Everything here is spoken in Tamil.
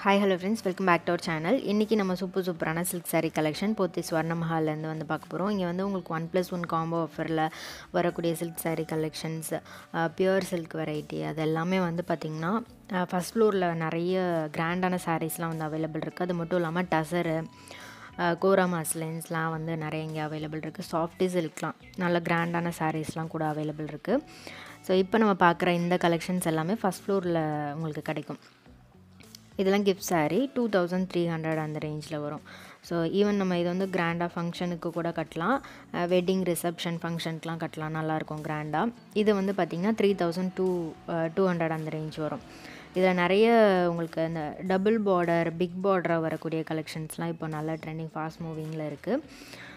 hi hello friends welcome back to our channel இன்றைக்கி நம்ம சூப்பர் சூப்பரான silk saree collection Pothys Swarna மஹால்லேருந்து வந்து பார்க்க போகிறோம் இங்கே வந்து உங்களுக்கு ஒன் ப்ளஸ் ஒன் காம்போ ஆஃபரில் வரக்கூடிய silk saree collections pure silk variety அது எல்லாமே வந்து பார்த்திங்கன்னா ஃபஸ்ட் ஃப்ளோரில் நிறைய கிராண்டான சாரீஸ்லாம் வந்து அவைலபிள் இருக்குது அது மட்டும் இல்லாமல் டசரு கோரா மாஸ்லைன்ஸ்லாம் வந்து நிறைய இங்கே அவைலபிள் இருக்குது சாஃப்டி சில்க்லாம் நல்ல கிராண்டான சாரீஸ்லாம் கூட அவைலபிள் இருக்குது ஸோ இப்போ நம்ம பார்க்குற இந்த கலெக்ஷன்ஸ் எல்லாமே ஃபஸ்ட் ஃப்ளோரில் உங்களுக்கு கிடைக்கும் இதெல்லாம் gift saree two thousand three hundred அந்த ரேஞ்சில் வரும் ஸோ ஈவன் நம்ம இது வந்து கிராண்டாக ஃபங்க்ஷனுக்கு கூட கட்டலாம் வெட்டிங் ரிசப்ஷன் ஃபங்க்ஷனுக்குலாம் கட்டலாம் நல்லாயிருக்கும் கிராண்டாக இது வந்து பார்த்திங்கன்னா three thousand two two hundred அந்த ரேஞ்ச் வரும் இதில் நிறைய உங்களுக்கு இந்த டபுள் பார்டர் பிக் பார்டராக வரக்கூடிய கலெக்ஷன்ஸ்லாம் இப்போ நல்ல ட்ரெண்டிங் ஃபாஸ்ட் மூவிங்கில் இருக்குது